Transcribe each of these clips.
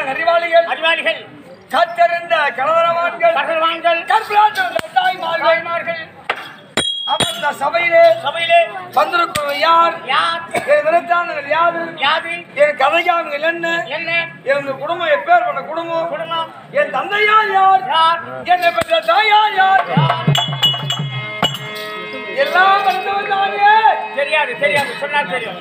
கற்றான் அறிவாளிகள் அறிவாளிகள் கத்தறிந்த கலவரவான்கள் பகவான்கள் கற்பிலாற்ற தாய்மார்கள் தாய்மார்கள் அமர்ந்த சபையிலே சபையிலே வந்திருக்கும் யார் யார் என் விருத்தானங்கள் யாது யாது என் கதைக்காரங்கள் என்ன என்ன என் குடும்பம் எப்பேற்பட்ட குடும்பம் குடும்பம் என் தந்தையார் யார் யார் என்னை பெற்ற தாயார் யார் எல்லாம் அறிந்தவன் தானே தெரியாது தெரியாது சொன்னால் தெரியும்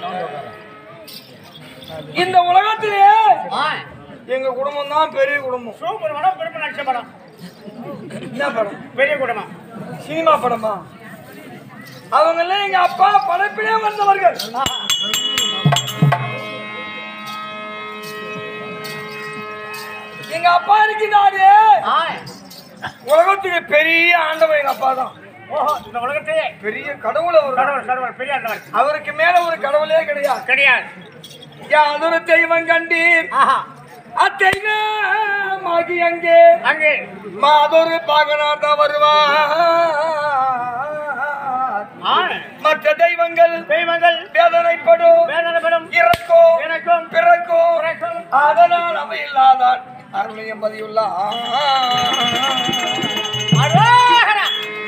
இந்த உலகத்திலே ஆ, எங்க குடும்பம் தான் பெரிய குடும்பம் சூப்பர் படம் பெருமை நடிச்ச படம் என்ன படம் பெரிய குடும்பம் சினிமா படமா அவங்க எல்லாம் எங்க அப்பா படைப்பிலே வந்தவர்கள் எங்க அப்பா இருக்கிறாரு ஆ, உலகத்துக்கு பெரிய ஆண்டவன் எங்க அப்பா தான் ஓஹோ இந்த உலகத்தையே பெரிய கடவுள் அவர் கடவுள் கடவுள் பெரிய ஆண்டவர் அவருக்கு மேல ஒரு கடவுளே கிடையாது கிடையாது யாதொரு தெய்வம் கண்டீர் ஆஹா அத்தெய்வமாகி அங்கே அங்கே மாதொரு பாகனாத வருவார் ஆ, மற்ற தெய்வங்கள் தெய்வங்கள் வேதனைப்படும் வேதனைப்படும் இறக்கும் எனக்கும் பிறக்கும் பிறக்கும் அதனால் அவை இல்லாதான் அருளையும் பதியுள்ளார் அரோகரா.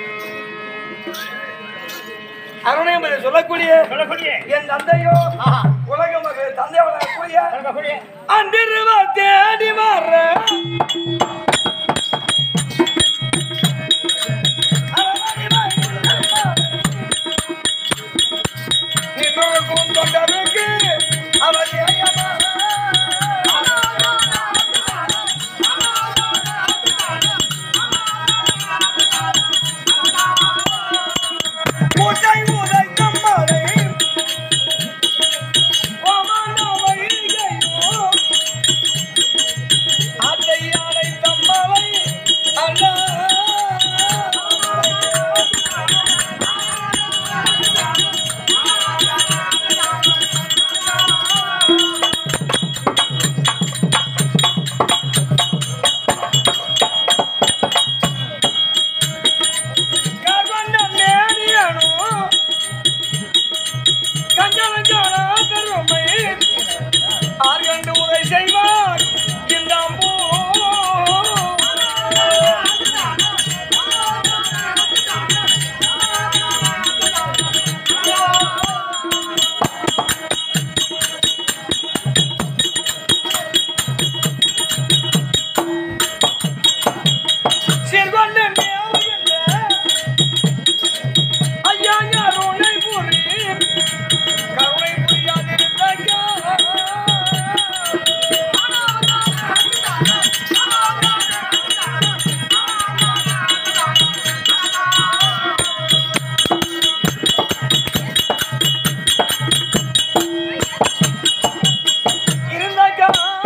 அருணையும் பதில் சொல்லக்கூடிய சொல்லக்கூடிய என் தந்தையோ ஆஹா உலக மகள் தந்தை வளரக்கூடிய சொல்லக்கூடிய அன்றிருவ தேடி வர இன்னொருக்கும் தொண்டருக்கு அவர் ஏயமா கூட்டை உதைக்கும் மழை ஓமான வைகையோ அதை அழைத்த மலை அல்ல கர்வண்ட மேனியனோ கஞ்சலஞ்சால பெருமை ஆர்கண்டு உரை செய்வார் இந்த அம்போ சிறுவண்டு மேவுகின்ற ஐயா யாரோனை புரி கருணை புரியாதிருந்த இருந்தாக்கா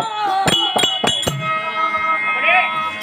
அப்படியே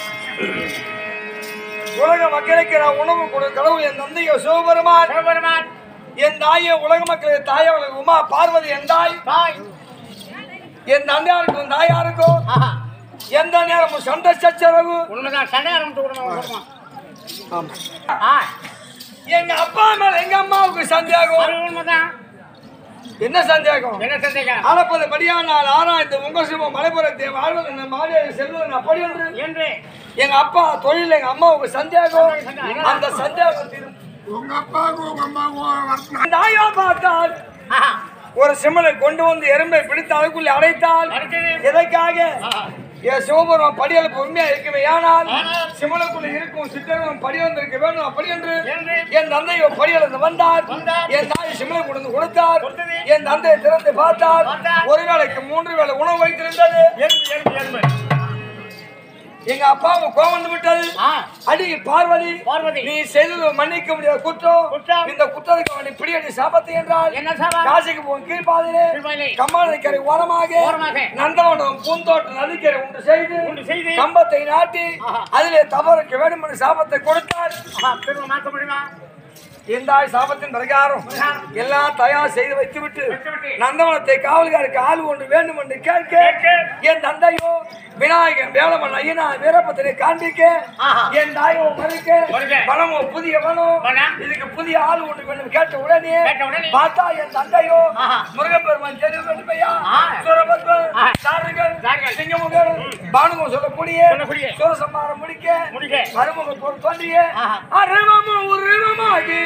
உலக மக்களுக்கு நான் உணவு கொடு கடவுள் என் தந்தையோ சிவபெருமான் சிவபெருமான் என் தாயை உலக மக்களுக்கு தாயவளுக்கு உமா பார்வதி என் தாய் தாய் என் தந்தையாருக்கும் தாயாருக்கும் ஆஹா எந்த நேரமும் சண்டை சச்சரவு உண்மைதான் சண்டை ஆரம்பிச்சு குடும்பம் குடும்பம் ஆ எங்க அப்பா மேல எங்க அம்மாவுக்கு சந்தேகம் அது உண்மைதான் என்ன சந்தேகம் என்ன சந்தேகம் அளப்பது படியானால் ஆராய்ந்து உங்க சிவம் மலைப்புறத்தை வாழ்வது இந்த மாநில செல்வது அப்படி என்று என்று எங்க அப்பா தொழில் எங்க அம்மாவுக்கு சந்தேகம் அந்த சந்தேகம் தீரும். உங்க அப்பாவுக்கும் உங்க அம்மாவுக்கும் வரணும் அந்த ஆயா பார்த்தால் ஆஹா ஒரு சிம்மலை கொண்டு வந்து எறும்பை பிடித்து அதுக்குள்ளே அடைத்தால் அடுத்தது எதற்காக ஆஹா என் சிவபுரம் படியலுக்கு உண்மையா இருக்குமே ஆனால் ஆனால் சிம்மலுக்குள்ள இருக்கும் சித்தரும் படி வந்திருக்க வேண்டும் அப்படி என்று என்று என் தந்தை படியிலிருந்து வந்தார் வந்தார். என் தாய் சிம்மலை கொண்டு கொடுத்தார் கொடுத்தது. என் தந்தை திறந்து பார்த்தார் பார்த்தார். ஒரு வேளைக்கு மூன்று வேளை உணவு வைத்திருந்தது எறும்பு எறும்பு எறும்பு எங்க அப்பாவுக்கு கோவம் வந்து விட்டது ஆ அடி பார்வதி பார்வதி நீ செய்தது மன்னிக்க முடியாத குற்றம் குற்றம். இந்த குற்றத்துக்கு அவனை பிடியடி சாபத்து என்றால் என்ன சாபம்? காசிக்கு போகும் கீழ்பாதையிலே கீழ்ப்பாதையிலே. கம்மாநதிக்கரை ஓரமாக ஓரமாக. நந்தவனம் பூந்தோட்டம் நதிக்கரை உண்டு செய்து உண்டு செய்து. கம்பத்தை நாட்டி ஆஹா. அதிலே தவறுக்கு வேண்டும் என்று சாபத்தை கொடுத்தார் ஆஹா திரும்ப மாற்ற முடியுமா இந்த சாபத்தின் பிரகாரம் எல்லாம் தயார் செய்து வைத்துவிட்டு நந்தவனத்தை காவல்காருக்கு ஆள் ஒன்று வேண்டும் என்று கேட்க என் தந்தையோ விநாயகன் வேலமன் ஐயனா வீரபத்திரை காண்பிக்க என் தாயோ மறுக்க பணமோ புதிய பணம் இதுக்கு புதிய ஆள் ஒன்று வேண்டும் கேட்ட உடனே பார்த்தா என் தந்தையோ முருகப்பெருமான் தெரிவு வேண்டும் ஐயா சுரபத்மன் சாருங்கள் சிங்கமுகன் பானுகம் சொல்லக்கூடிய சூரசம்மாரம் முடிக்க மருமகத்தோடு தோன்றிய அருவமும் உருவமாகி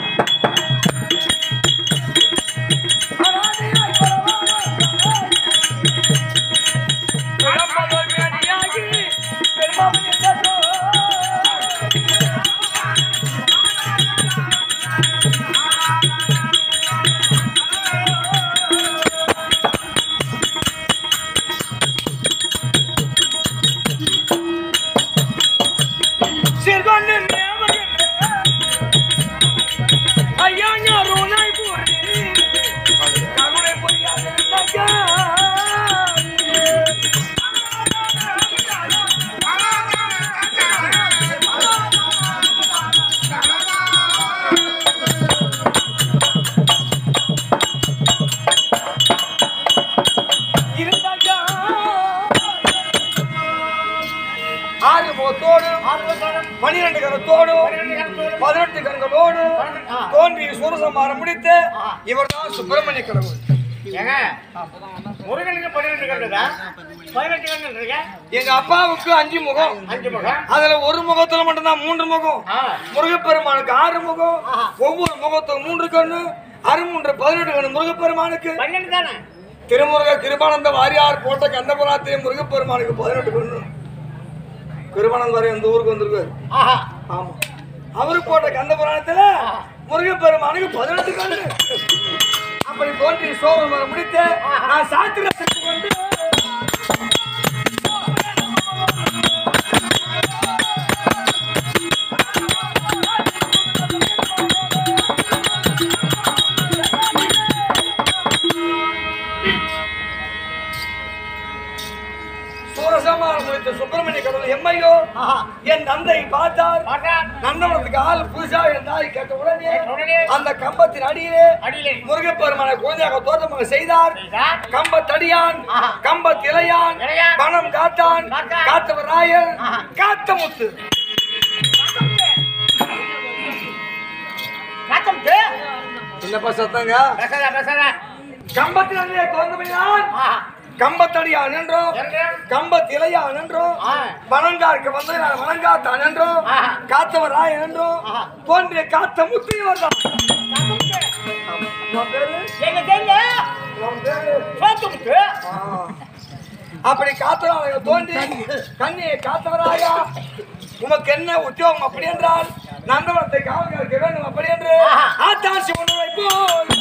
அனாதையாய் பரவானாய் பிறப்பதொருவனியாகி பெருமாள் என்றதோ. சிறுகொண்டு மேவகனே, ஐயா ஞாருணை பூரி, கருணை புரியாதிருந்தாக்கா. இருந்தாக்கா. ஆறு முகத்தோடு பனிரெண்டு கரத்தோடு பதினெட்டு கண்களோடு தோன்றி சூரசம்மாரம் முடித்து இவர்தான் சுப்பிரமணிய கடவுள் ஏங்க முருகனுக்கு பன்னிரெண்டு கண்டுதா பதினெட்டு கண்டு இருக்க எங்க அப்பாவுக்கு அஞ்சு முகம் அஞ்சு முகம் அதுல ஒரு முகத்துல மட்டும்தான் மூன்று முகம் ஆ. முருகப்பெருமானுக்கு ஆறு முகம் ஒவ்வொரு முகத்துக்கு மூன்று கண்ணு அறுமூன்று பதினெட்டு கண்ணு முருகப்பெருமானுக்கு பன்னெண்டு தானே திருமுருக கிருபானந்த வாரியார் போட்ட கந்தபுராத்திரி முருகப்பெருமானுக்கு பதினெட்டு கண்ணு கிருபானந்த வாரி அந்த ஊருக்கு வந்திருக்காரு ஆஹா ஆமா அவரு போட்ட கந்த புராணத்துல முருகப்பெருமானுக்கு பதினெட்டு கண்ணு அப்படி தோன்றி சோகம் வர முடித்து நான் சாத்திரத்துக்கு வந்து சூரசம்மாரம் முடித்த சுப்பிரமணிய கடவுள் எம்மையோ ஆஹா என் தந்தை பார்த்தார் பாட்டா நந்தவனத்துக்கு ஆள் புதுசா என் தாய் கேட்ட உடனே உடனே அந்த கம்பத்தின் அடியிலே அடியிலே முருகப்பெருமானை குழந்தையாக தோற்றமாக செய்தார் செய்தார். கம்பத்தடியான் ஆஹா. கம்பத்திலையான் இளையான். பணம் காத்தான் காத்தான். காத்தவர் ராயல் ஆஹா. காத்தமுத்து காத்தமுத்து என்னப்பா சத்தங்க பேசாத பேசாத கம்பத்தின் அடியிலே தோன்றமையான் ஆஹா கம்பத்தடியான் என்றும் என்றும் கம்பத்திலையான் என்றும் ஆ. வணங்காருக்கு வந்து நான் வணங்காத்தான் என்றும் ஆஹா. காத்தவர் ராயன் என்றும் ஆஹா. தோன்றிய காத்த முத்து இவர்தான் காத்தமுத்து உன் பேரு எங்க தெரியல உன் பேரு சோத்துமுத்து ஆ. அப்படி காத்தவராக தோன்றி கண்ணியை காத்தவராயா உமக்கு என்ன உத்தியோகம் அப்படி என்றால் நந்தவனத்தை காவல்காரருக்கு வேண்டும் அப்படி என்று ஆஹா. ஆத்தாசி உணவை போல்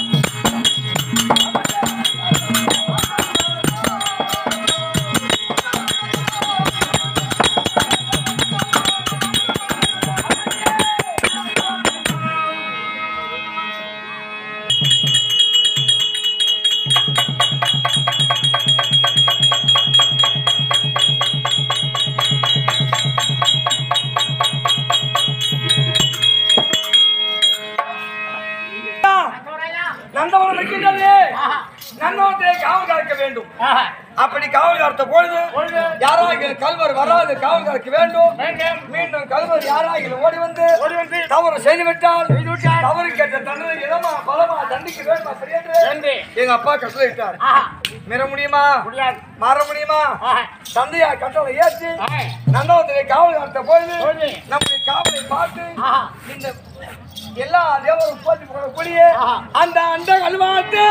நந்தவனம் இருக்கின்றது ஆஹா. நந்தவனத்தை காவல் காக்க வேண்டும் ஆஹா அப்படி காவல் காத்த பொழுது பொழுது. யாராகிலும் கல்வர் வராது காவல் காக்க வேண்டும் வேண்டும் மீண்டும் கல்வர் யாராகிலும் ஓடி வந்து ஓடி வந்து தவறு செய்து விட்டால் செய்துவிட்டால் தவறு கேட்ட தண்டனை இடமா பலமா தண்டிக்க வேண்டும் அப்படி என்று என்று எங்க அப்பா கட்டளையிட்டார் ஆஹா மீற முடியுமா முடியாது மாற முடியுமா ஆஹா தந்தையா கட்டளை ஏற்றி ஆஹா நந்தவத்திலே காவல் காத்த பொழுது பொழுது. நம்முடைய காவலை பார்த்து ஆஹா இந்த எல்லா தேவரும் போட்டி போடக்கூடிய ஆஹா. அந்த அண்ட கல்வாட்டு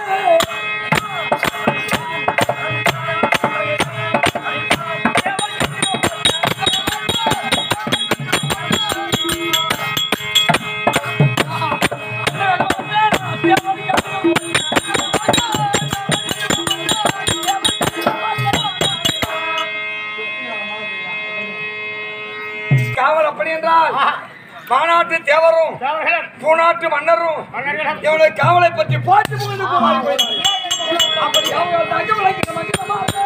காவல் அப்படி என்றால் ஆஹா. மாநாட்டு தேவரும் தேவர்களும் பூநாட்டு மன்னரும் மன்னர்களும் இவனுடைய காவலை பற்றி பாட்டு புகழ்ந்து குமாரி போயினார். அப்படி காவல் தங்க விளக்கிற மகிழமாக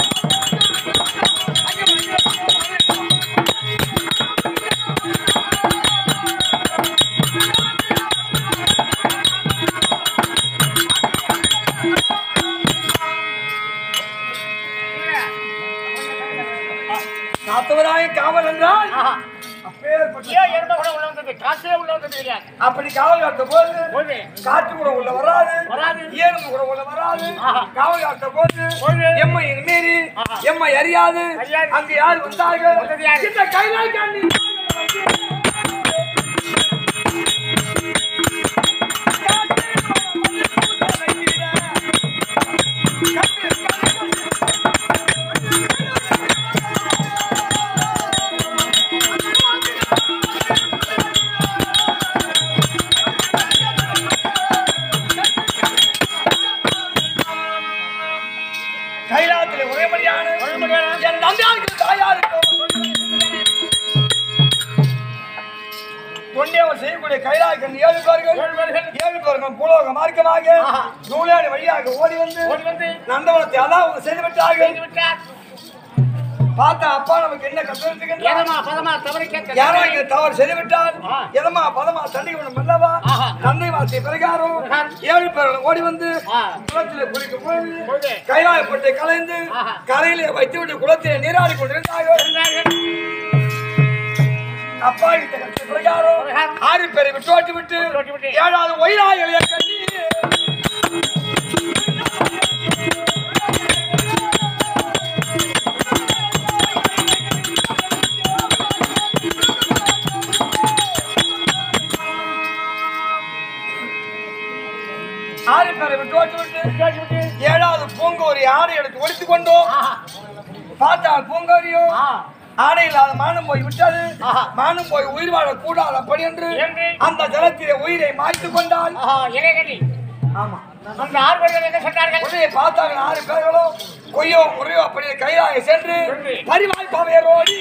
அங்கே மகிழமாக அப்பேற்பட்ட- ஏன் எறும்பு கூட உள்ள வந்தது காசே உள்ள வந்தது கிடையாது அப்படி காவல் காத்த போது போது காற்று கூட உள்ள வராது வராது. ஏனும் கூட உள்ள வராது ஆஹா. காவல் காத்த போது போது. எம்மை மீறி ஆஹா. எம்மை அறியாது அறியாது. அங்கு யார் வந்தார்கள் வந்தது யாரு? இந்த கைலாய் காண்டி கைலாயத்திலே உரைமடியான என் தந்தையாருக்கு தாயாருக்கும் தொண்டியவர் செய்யக்கூடிய கைலாய கண் ஏழு பேர்கள் ஏழு பேர்கள். ஏழு பேர்கள் பூலோக மார்க்கமாக ஆஹா. நூலாடி வழியாக ஓடி வந்து ஓடி வந்து நந்தவனத்தை அதாவது செய்து விட்டார்கள் செய்து விட்டார் பார்த்தா அப்பா நமக்கு என்ன கற்றுக்கின்றார் ஏதமா பதமா தவறு கேட்க யாரோ இங்க தவறு செய்து விட்டால் ஆ. எதமா பதமா தண்டிக்கணும் அல்லவா ஆஹா. தந்தை வார்த்தை பிரகாரம் பிரகாரம். ஏழு பேர்கள் ஓடி வந்து ஆ. குளத்திலே குளிக்கும் பொழுது பொழுது. கைலாயப்பட்டை கலைந்து ஆஹா. கரையிலே வைத்துவிட்டு குளத்திலே நீராடி கொண்டிருந்தார்கள் இருந்தார்கள். அப்பா கிட்ட கற்ற பிரகாரம் பிரகாரம். ஆறு பேரை விட்டு ஓட்டி விட்டு விட்டு ஓட்டி விட்டு. ஏழாவது ஒயிலாளிகளை கட்டி ஆறு பேரை விட்டு ஓட்டி விட்டு கேட்டு விட்டு. ஏழாவது பூங்கோரி ஆடை எடுத்து ஒடித்து கொண்டோம் ஆஹா. பார்த்தால் பூங்கோரியோ ஆ. ஆடை இல்லாத மானம் போய் விட்டது ஆஹா. மானம் போய் உயிர் வாழ கூடாது அப்படி என்று என்று. அந்த ஜலத்திலே உயிரை மாய்த்து கொண்டால் ஆஹா, இலைகடி. ஆமா அந்த ஆர்வலர்கள் என்ன சொன்னார்கள் உடனே பார்த்தாங்க ஆறு பேர்களும் கொய்யோ முறையோ அப்படி கைலாய சென்று சென்று. பரிவாய் பவையரோடி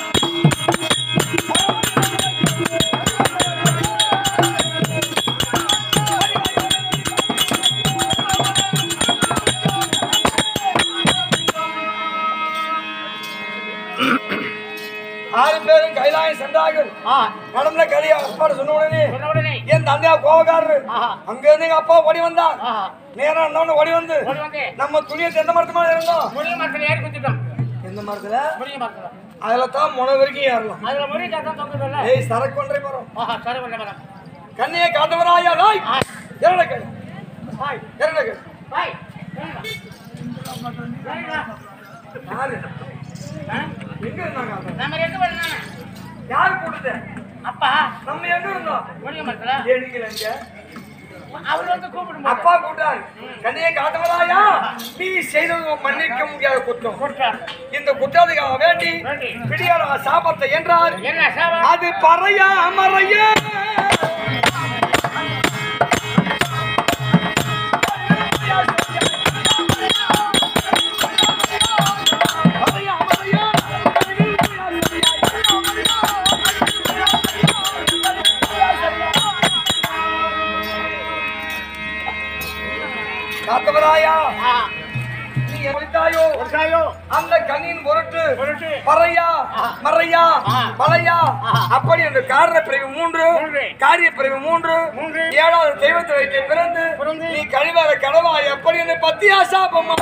ஆறு பேரும் கைலாயம் சென்றார்கள் ஆ, நடந்த கதையை அப்பாடு சொன்ன உடனே சொன்ன உடனே என் தந்தையா கோவக்காரரு ஆஹா. அங்க இருந்து எங்க அப்பா ஓடி வந்தார் ஆஹா, நேரம் இருந்தவன ஓடி வந்து ஓடி வந்து நம்ம துணியை எந்த மரத்து மேல இருந்தோம் முருங்கை மரத்துல ஏறி குத்திட்டோம் எந்த மரத்துல முருங்கை மரத்துல அதுல தான் முனை வரைக்கும் ஏறலாம் அதுல முருங்கை தான் தொங்குதுல்ல ஏய் சரக்கொன்றை மரம் ஆஹா சரி பண்ண மேடம் கண்ணியை காத்தவராயா நாய் ஆ. இரண்டகள் பாய் இரண்டகள் பாய் சரிங்களா? சரிங்களா? யாரு ஆ? எங்க இருந்தாங்க அவங்க? நம்ம ரெண்டு பேரும் தானே யாரு கூட்டுது அப்பா நம்ம எங்க இருந்தோம் முருங்கை மரத்துல ஏடிக்கல இங்க அவர் வந்து கூப்பிடும் அப்பா கூட்டார் கண்ணியை காத்தவராயா நீ செய்தது மன்னிக்க முடியாத குற்றம் கூப்பிட்டார் இந்த குற்றத்துக்காக வேண்டி வேண்டி. பிடியாத சாபத்தை என்றார் என்ன சாபம் அது பறையா அமரையா பறையா அமரையா காத்தவராயா ஆ, நீ ஒழித்தாயோ கொடுத்தாயோ அந்த கண்ணின் பொருட்டு பொருட்டு பறையா மறையா ஆ. பழையா ஆ. அப்படி என்று காரண பிரிவு மூன்று மூன்று. காரிய பிரிவு மூன்று மூன்று. ஏழாவது தெய்வத்தை வைத்து பிறந்து பிறந்து. நீ கழிவார கடவாய் அப்படி என்று பத்தியா சாபம்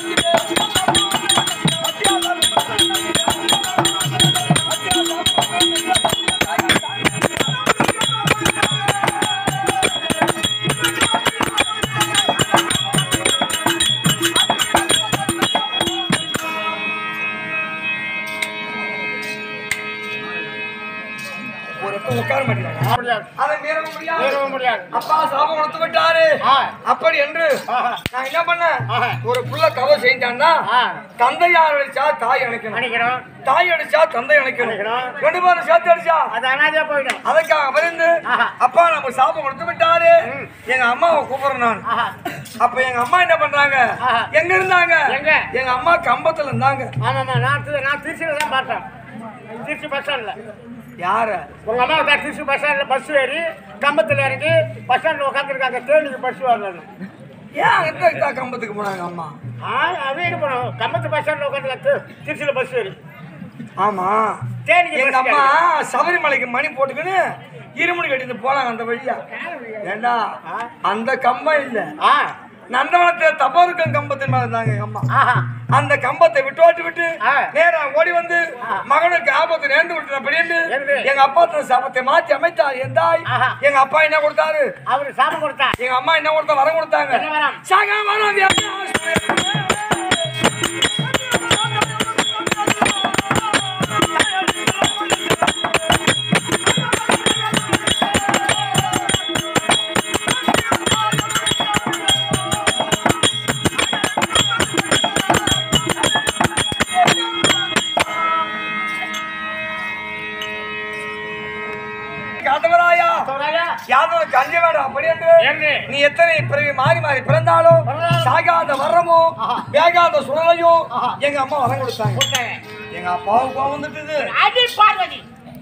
ஒரு இடத்துல உட்கார மாட்டேங்கிறாங்க முடியாது அதை மீற முடியாது ஏறவும் முடியாது அப்பா சாபம் கொடுத்து விட்டாரு ஆ. அப்படி என்று ஆஹா. நான் என்ன பண்ணேன் ஆஹா. ஒரு புள்ள தவறு செஞ்சான்னா ஆ. தந்தை யார் அடிச்சா தாய் அணைக்கணும் நினைக்கிறோம் தாய் அடிச்சா தந்தை அணைக்கணும் அணைக்கணும். ரெண்டு பேரும் சேர்த்து அடிச்சா அது அனாதையா போயிடும் அதுக்காக விருந்து ஆஹா. அப்பா நம்ம சாபம் கொடுத்து விட்டாரு ம். எங்க அம்மாவை கூப்பிடுறேன் நான் ஆஹா அப்ப எங்க அம்மா என்ன பண்றாங்க ஆஹா. எங்க இருந்தாங்க எங்க? எங்க அம்மா கம்பத்துல இருந்தாங்க ஆமாம்மா நான் திரு- நான் திருச்சியில் தான் பார்த்தேன் திருச்சி பஸ் ஸ்டாண்ட்ல யார உங்க அம்மா தான் திருச்சி பஸ் ஸ்டாண்ட்ல பஸ் ஏறி கம்பத்தில் இறங்கி பஸ் ஸ்டாண்ட்ல உட்காந்துருக்காங்க தேனிக்கு பஸ் வரலன்னு ஏன் எந்த கம்பத்துக்கு போனாங்க அம்மா ஆ அது எங்க போனோம் கம்பத்து பஸ் ஸ்டாண்ட்ல உட்காந்துருக்காங்க திருச்சியில் பஸ் ஏறி ஆமா தேனிக்கு எங்க பஸ் அம்மா சபரிமலைக்கு மணி போட்டுக்கின்னு இருமுடி கட்டிட்டு போனாங்க அந்த வழியா ஏண்டா அந்த கம்பம் இல்ல ஆ நந்தவனத்துல தபோருக்கம் கம்பத்தின் மேல இருந்தாங்க எங்க அம்மா ஆஹா அந்த கம்பத்தை விட்டு விட்டு ஆ. நேரா ஓடி வந்து மகனுக்கு ஆபத்து நேர்ந்து விட்டு அப்படின்னு நேர்ந்து. எங்க அப்பா தன் சாபத்தை மாத்தி அமைத்தார் என் தாய் ஆஹா. எங்க அப்பா என்ன கொடுத்தாரு அவரு சாபம் கொடுத்தா எங்க அம்மா என்ன கொடுத்தா வரம் கொடுத்தாங்க என்ன வரம்? சக வரம் வியாபாரம். காத்தவராயா சொல்றாயா? யாதவ கஞ்ச வேண்டாம் அப்படி என்று என்று. நீ எத்தனை பிறவி மாறி மாறி பிறந்தாலும் பிறந்தாலும். சாகாத வரமோ ஆஹா. வேகாத சுழலையும் ஆஹா. எங்க அம்மா வரம் கொடுத்தாங்க கொடுத்தாங்க. எங்க அப்பாவுக்கு கோவம் வந்துட்டுது அடி பார்வதி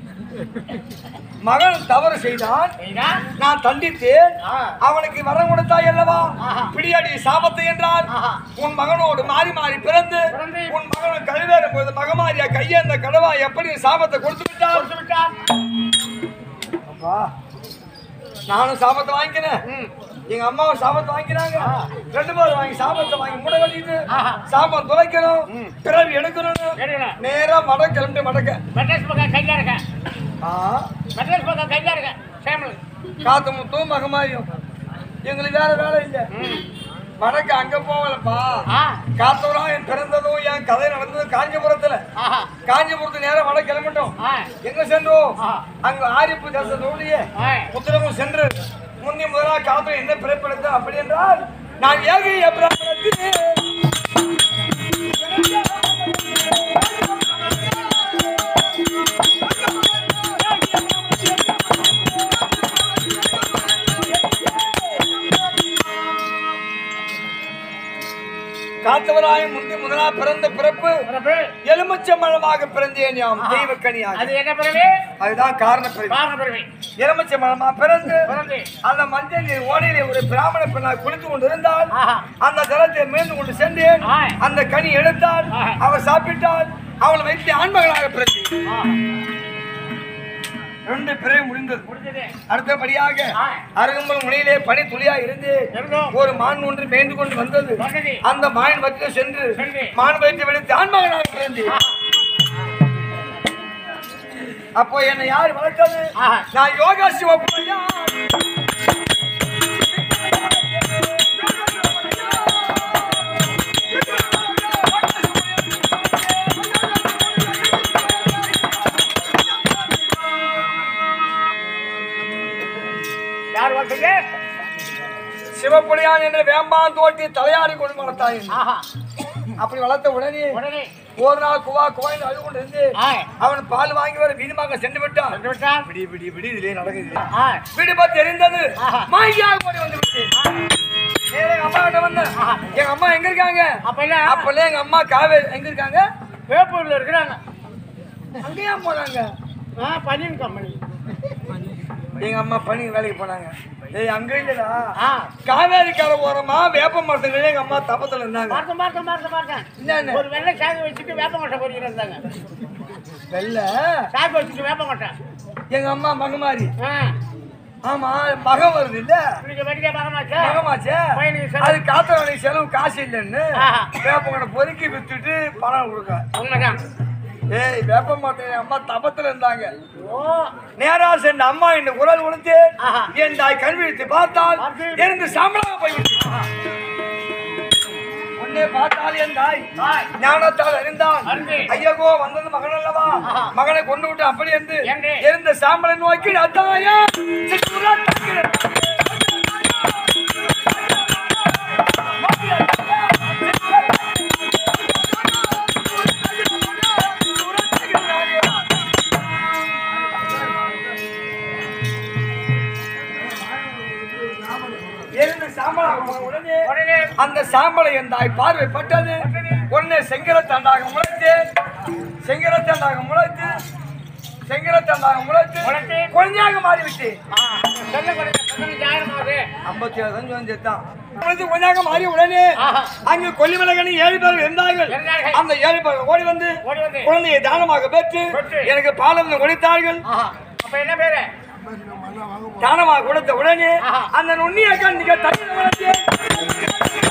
மகன் தவறு செய்தான் சரிதா? நான் தண்டித்தேன் ஆ. அவனுக்கு வரம் கொடுத்தாய் அல்லவா ஆஹா. பிடியடி சாபத்து என்றால் ஆஹா. உன் மகனோடு மாறி மாறி பிறந்து பிறந்து. உன் மகன் கழுவேறும் போது மகமாரியா கையேந்த கடவா எப்படி சாபத்தை கொடுத்து விட்டான் கொடுத்து விட்டார். அப்பா நானும் சாபத்தை வாங்கிக்கிறேன் ம். எங்க அம்மாவும் சாபத்தை வாங்கிக்கிறாங்க ஆ. ரெண்டு பேரும் வாங்கி சாபத்தை வாங்கி மூட கட்டிட்டு ஆஹா. சாபம் துளைக்கணும் ம். பிறவி எடுக்கணும் எடுக்கணும். நேரா மட கிளம்பிட்டு மடக்க மெட்ராஸ் பக்கம் கையா இருக்க ஆ, மெட்ராஸ் பக்கம் கையா இருக்க சேமல் காத்து முத்தும் மகமாரியும் எங்களுக்கு வேற வேலை இல்ல மடக்க அங்க போகலப்பா ஆ காத்தவராயன் பிறந்ததும் என் கதை நடந்தது காஞ்சிபுரத்துல ஆஹா காஞ்சிபுரத்து நேரம் மட கிளம்பிட்டோம் ஆ எங்க சென்றோம் ஆ. அங்க ஆரிப்பு தேசத்தோடைய ஆ புத்திரமும் சென்று முந்தி முதலா காலத்தில் என்ன பிறப்பெடுத்த அப்படி என்றால் நான் ஏகை பிராமணத்திலே காத்தவராயம் முந்தி முதலா பிறந்த பிறப்பு பிறப்பு. எலுமிச்சம்பழமாக பிறந்தேன் யாம் ஆஹா. தெய்வக்கனியாக அது என்ன பிறவி அதுதான் காரண பிறவி காரண பிறவி எலுமிச்சம்பழமா பிறந்து பிறந்து அந்த மஞ்சள் நீர் ஓடையிலே ஒரு பிராமண பெண்ணால் குளித்து கொண்டிருந்தால் ஆஹா அந்த ஜலத்தை மீண்டு கொண்டு சென்றேன் ஆ. அந்த கனி எடுத்தால் ஆ. அவர் சாப்பிட்டால் அவளை வைத்து ஆண்மகளாக பிறந்து ஆ ரெண்டு பிறகு முடிந்தது முடிஞ்சது அடுத்தபடியாக ஆ. அருகம்பல் முனையிலே பனி துளியா இருந்து இருந்தோம். ஒரு மான் ஒன்று மேய்ந்து கொண்டு வந்தது வந்தது. அந்த மான் வச்சு சென்று சென்று. மான் வைத்து விடுத்து ஆண்மகனாக பிறந்து அப்போ என்னை யார் வளர்த்தது ஆஹா. நான் யோகா சிவப்புரையா யார் வந்தது சிவப்புலியான் என்ற வேம்பான் தோட்டி தலையாடி கொண்டு வளர்த்தாய் ஆஹா அப்படி வளர்த்த உடனே உடனே ஒரு நாள் குவா குவாயின் அழுது கொண்டு இருந்து ஆ அவன் பால் வாங்கி வர வீதமாக சென்று விட்டான் வந்து விட்டார் விடி விடி விடி இதுலயே நடக்குது ஆ வீடு பார்த்து தெரிந்தது ஆஹா. மாய்யாக ஓடி வந்து விட்டு நேரா எங்க அம்மா கிட்ட வந்தேன் ஆஹா. எங்க அம்மா எங்க இருக்காங்க அப்ப இல்ல அப்பல எங்க அம்மா காவேரி எங்க இருக்காங்க வேப்பூர்ல இருக்கிறாங்க அங்கேயா போனாங்க ஆ பனியன் கம்பெனி எங்க அம்மா பணி வேலைக்கு போனாங்க ஏய் அங்க இல்லடா ஆ காவேரி கரை ஓரமா வேப்ப மரத்துக்கு எங்க அம்மா தப்பத்துல இருந்தாங்க பார்த்தேன் பார்த்தேன் பார்த்தேன் பார்த்தேன் என்னன்னு ஒரு வெள்ளை சாக்கு வச்சுட்டு வேப்பங்கொட்டை பொறிக்கிட்டு இருந்தாங்க வெள்ள சாக்கு வச்சுட்டு வேப்பங்கொட்டை எங்க அம்மா மகமாரி ஆ ஆமா மகம் வருது இல்ல இன்னைக்கு வெடிக்க பார்க்கமாச்சா மகமாச்சே பையனுக்கு செலவு. அது காத்த வேலைக்கு செலவு காசு இல்லைன்னு ஆஹா. வேப்பங்கடை பொறுக்கி வித்துட்டு பணம் கொடுக்க உண்மைதான் ஏய் வேப்ப மாட்டேன் அம்மா தபத்துல இருந்தாங்க ஓ நேரா சென்ற அம்மா இந்த குரல் உணர்ந்து ஆஹா. என் தாய் கல்விழித்து பார்த்தால் பார்த்து. இருந்து சாம்பலாக போய்விட்டு உன்னை பார்த்தால் என் தாய் ஞானத்தால் அறிந்தான் அறிந்து. ஐயகோ வந்தது மகன் அல்லவா ஆஹா. மகனை கொண்டு விட்டு அப்படி இருந்து என்று. இருந்த சாம்பலை நோக்கி அத்தாயா சிற்றுரா தக்கிறேன். எழுந்து சாம்பலாக போன உடனே உடனே அந்த சாம்பலை என் தாய் பார்வைப்பட்டது உடனே செங்கரத்தண்டாக முளைத்து செங்கரத்தண்டாக முளைத்து செங்கரத்தண்டாக முளைத்து முளைத்து. குழந்தையாக மாறிவிட்டு ஆ சொல்ல கொடுங்க பதினஞ்சு ஆயிரம் ஆகுது ஐம்பத்தி ஏழு தஞ்சு வந்து தான் முளைத்து குழந்தையாக மாறி உடனே ஆஹா. அங்கு கொல்லிமலகனி ஏழு பேர் இருந்தார்கள் இருந்தார்கள். அந்த ஏழு பேர் ஓடி வந்து ஓடி வந்து. குழந்தையை தானமாக பெற்று பெற்று. எனக்கு பாலம் கொடுத்தார்கள் ஆஹா அப்ப என்ன பேரு தானமாக கொடுத்த உடனே ஆஹா. அந்த நுண்ணிய கண்ணிக தண்ணி வளர்த்து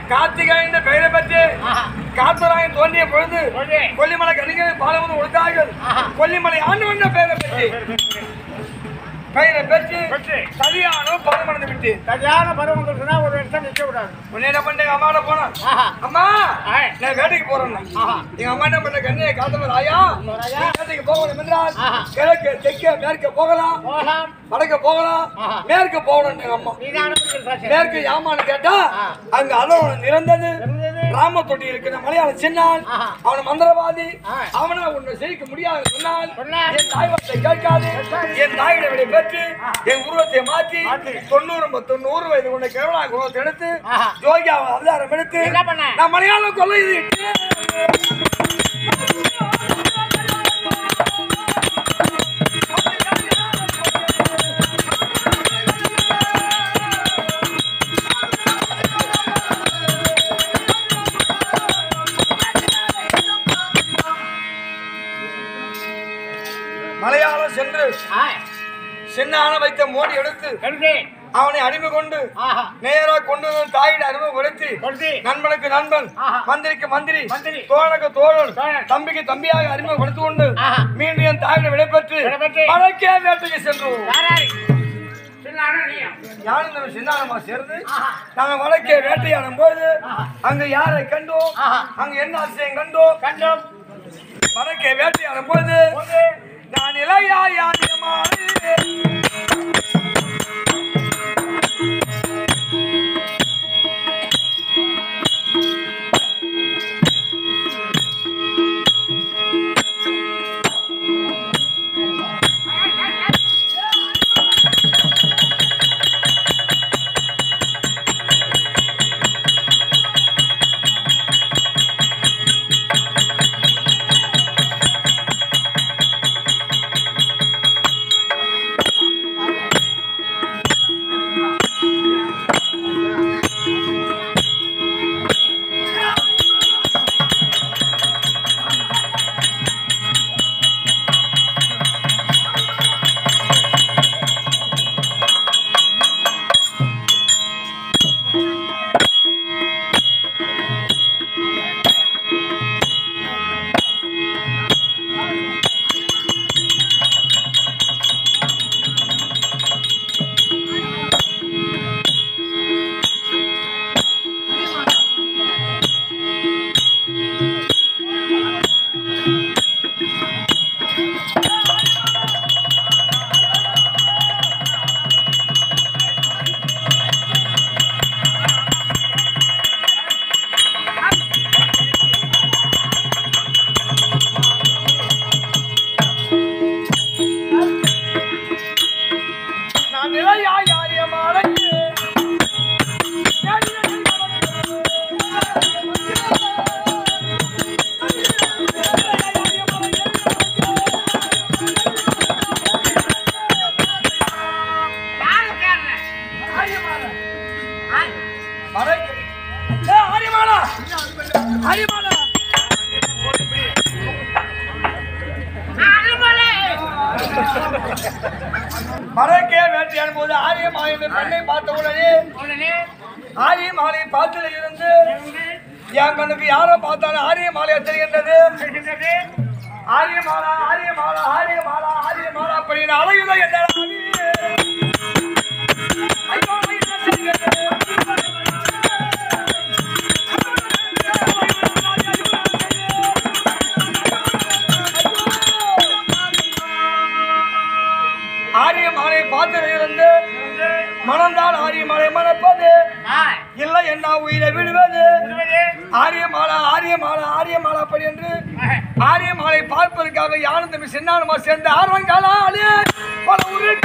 கார்த்திகாயின் பெயரை பற்றி ஆஹா. காத்தராயன் தோன்றிய பொழுது பொழுது. கொல்லிமலை கணிகள் பாலமும் கொடுத்தார்கள் ஆஹா. கொல்லிமலை ஆண்டு வந்த பெயரை பற்றி பெயரை பெற்று பெற்று. சரியான பருமணந்து விட்டு சரியான பருவம் சொன்னா ஒரு வருஷம் நிக்க விடாது உன்னை என்ன பண்ண அம்மாவோட போனேன் ஆஹா. அம்மா ஆய். நான் வேட்டைக்கு போறேன் ஆஹா. எங்க அம்மா என்ன பண்ண கண்ணையை காத்தவர் ஆயா ராயா. நீ வேட்டைக்கு போகணும் என்றால் ஆஹா. கிழக்கு தெற்க மேற்க போகலாம் போகலாம் வடக்க போகலாம் ஆஹா. மேற்க போகணும் எங்க அம்மா நீதான் அனுமதி மேற்கு யாமான்னு கேட்டா ஆ. அங்க அலோனம் இருந்தது இருந்தது. ராம தொட்டி இருக்கிற மலையாள சின்னான் ஆஹா. அவன் மந்திரவாதி ஆ. அவனை உன்னை ஜெயிக்க முடியாது சொன்னால் சொன்னார். என் தாய்வார்த்தை கேட்காது என் தாயிட விடை பெற்று என் உருவத்தை மாற்றி மாற்றி. தொண்ணூறு ம- தொண்ணூறு வயது உன்னை கிழவனா குலத்தை எடுத்து ஆஹா. ஜோகியா அவதாரம் எடுத்து என்ன பண்ண? நான் மலையாளம் கொள்ளை மலையாளம் சென்று ஆய். சின்னான வைத்த மோடி எடுத்து கருதேன். அவனை அடிமை கொண்டு ஆஹா. நேரா கொண்டு வந்து தாயிட அறிமுகப்படுத்தி கொண்டு. நண்பனுக்கு நண்பன் ஆஹா. மந்திரிக்கு மந்திரி மந்திரி. தோழனுக்கு தோழன் தோழன். தம்பிக்கு தம்பியாக அறிமுகப்படுத்தி கொண்டு ஆஹா. மீண்டும் என் தாயிட விடைபெற்று விடைபெற்று. வடக்கே வேட்டைக்கு சென்றோம் யாராரு? சின்ன அண்ணன் நீயா? யாரும் சின்னானமா சேர்ந்து ஆஹா. நாங்க வடக்கே வேட்டையாடும் போது அங்க யாரை கண்டோம் ஆஹா. அங்க என்ன அதிசயம் கண்டோம் கண்டோம். வடக்கே வேட்டையாடும் போது போது. நான் இளையா யாரியமாறு நான் இளையா யாரியமாறு யாரு கேரள? ஆய். ஆரியமாலா ஆரியமாலா அனுமலை. மரக்கே வேட்டையாடும் போது ஆரியம் ஆகிய பெண்ணை பார்த்த உடனே உடனே ஆரியம் ஆலய பாத்துல இருந்து இருந்து என் கண்ணுக்கு யாரோ பார்த்தாலும் ஆரியம் ஆலயா தெரிகின்றது இருக்கின்றது. ஆரியமாலா ஆரியமாலா ஆரியமாலா ஆரியமாலா அப்படின்னு அழகுதான் என்ன ஐயோ என்ன செய்கிறது? ஆரியமாலை பாத்திரம் இருந்து இருந்து மணந்தால் ஆரியமாலை மணப்பது ஆய். இல்லை என்ன உயிரை விடுவது இருபது. ஆரியமாலா ஆரியமாலா ஆரியமாலா அப்படி என்று ஆய். ஆரியமாலை பார்ப்பதற்காக யாரும் தம்பி சின்னானமா சேர்ந்த ஆர்வங்காலே பல ஊரில்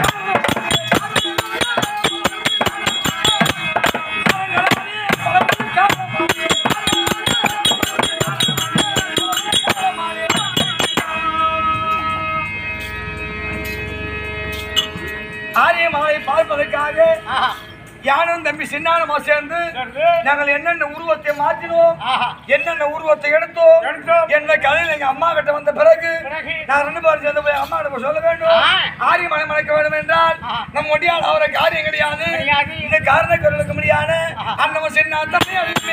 ஆரியமாலை பார்ப்பதற்காக ஆஹா. யானும் தம்பி சின்னானமா சேர்ந்து சேர்ந்து நாங்கள் என்னென்ன உருவத்தை மாற்றினோம் ஆஹா. என்னென்ன உருவத்தை எடுத்தோம் எடுத்தோம். என்ற கதையில் எங்க அம்மா கிட்ட வந்த பிறகு பிறகு நான் ரெண்டு பேரும் சேர்ந்து போய் அம்மா கிட்ட போய் சொல்ல வேண்டும் ஆ. ஆரியமலை மலைக்க வேண்டும் என்றால் ஆ. நம் ஒட்டியால் அவரை காரியம் கிடையாது கிடையாது. இந்த காரண கருளுக்கு முடியாது அண்ணவன் சின்ன தம்பி அழைப்பேன்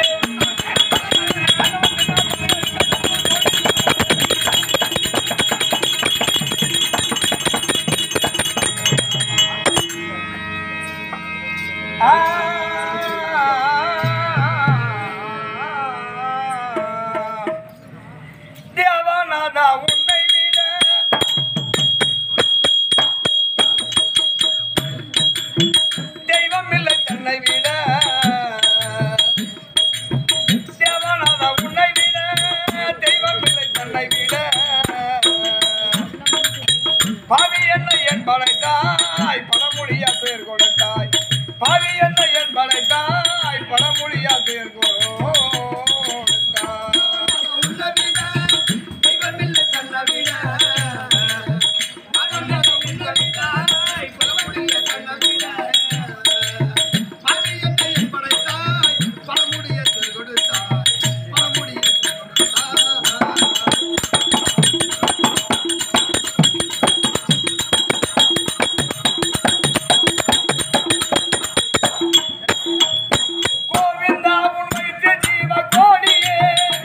தேவநாதா உன்னை விட தெய்வம் இல்லை தன்னை விட தேவநாதா உன்னை விட தெய்வம் இல்லை தன்னை விட பாவி என்ன என் படைத்தாய் பழமொழியா பேர் கொடுத்தாய் பாவி என்ன என் படைத்தாய் பழமொழியா பேர் கொடுத்தாய் கோவிந்தா உன் வைத்த ஜீவ கோடியே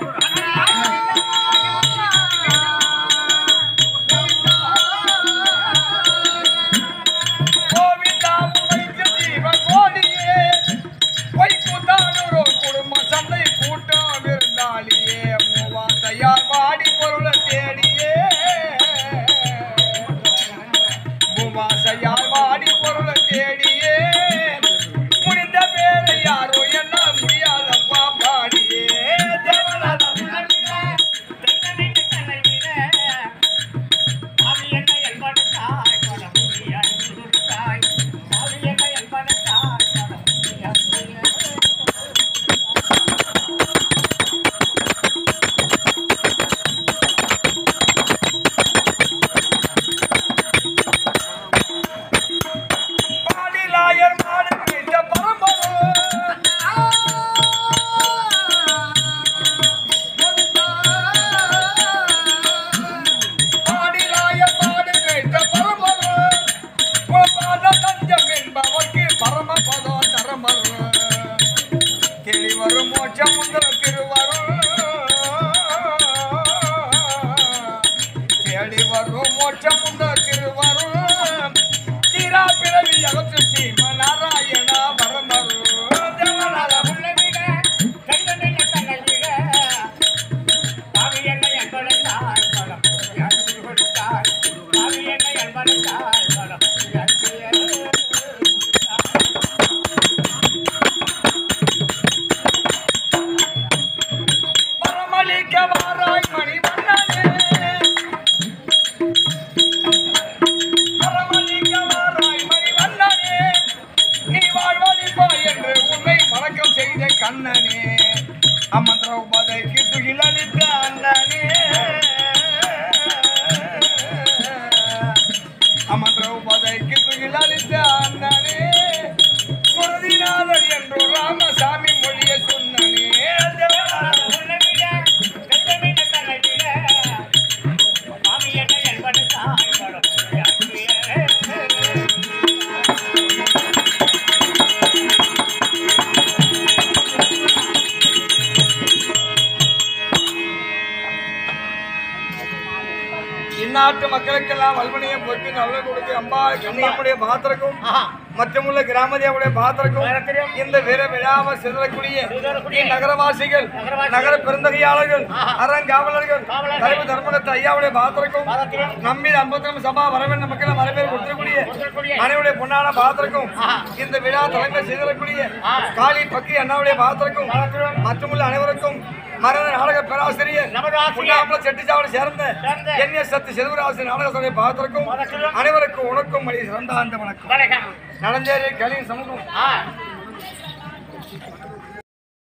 கோவிந்தா உன் வைத்த ஜீவ கோடியே வைகுந்தானூரோ குடும்ப சந்தை கூட்டம் விருந்தாளியே மூவாசையார் வாடி பொருளை தேடியே மூவாசையார் வாடி பொருளை தேடியே முடிந்த பேரை யாரோ என்ன முடியாதப்பா பாடியே தேவநாதா பாடிலாயர் மாடு மீட்ட பரம்பரை பாடிலாயர் மாடு மீட்ட பரம்பரை பாத தஞ்சம் என்பவர்க்கு பரமபதம் தரமரு கிளி வரும் மோட்சம் முந்திர திருவரும் தேடி வரும் மோட்சம் முந்திர திருவரும் தீரா பிறவி அகற்று சீம நாராயணா வரமரு தேவநாதா வரமளிக்க வாராய் மணி வண்ணனே வரமளிக்க வாராய் மணி வண்ணனே நீ வாழ்வழிப்பாய் என்று உன்னை வணக்கம் செய்த கண்ணனே அம்மன் திரௌபதிக்கு துகில் அளித்த அண்ணனே அம்மன் திரௌபதிக்கு துகில் அளித்த அண்ணனே குருதிநாதர் என்று ராமசாமி மொழியை சொன்னனே இந்நாட்டு மக்களுக்கெல்லாம் வல்வனையை போக்கி நல்ல கொடுத்து அம்பா கண்ணியமுடைய பாத்திரக்கும் மற்றமுள்ள கிராமதியாவுடைய பாத்திரக்கும் பாத்திரம். இந்த வீர விழாவை சிதறக்கூடிய சிதறக்கூடிய நகரவாசிகள் நகரவாசிகள். நகர பெருந்தகையாளர்கள் ஆஹா. அறங்காவலர்கள் காவலர்கள். தலைவர் தர்மகத்த ஐயாவுடைய பாத்திரக்கும் பாத்திரம். நம்மீது ஐம்பத்தி சபா வரவேண்ட மக்கள் வரவேற்பு கொடுத்திருக்கூடிய கொடுத்திருக்கூடிய மனைவியுடைய பொன்னான பாத்திரக்கும் ஆஹா. இந்த விழா தலைமை செய்திடக்கூடிய ஆ. காளி பக்கி அண்ணாவுடைய பாத்திரக்கும் பாத்திரம். மற்றமுள்ள அனைவருக்கும் மரண நாடக பேராசிரியர் நமது ஆசிரியர். புண்ணாமல செட்டிச்சாவடி சேர்ந்த சேர்ந்த. என் எஸ் சத்து செல்வராசி நாடக சபை பாத்திரக்கும் வணக்கம். அனைவருக்கும் உனக்கும் மணி சிறந்த அந்த வணக்கம் வணக்கம் நலஞ்சேரி கலின் சமூகம் ஆ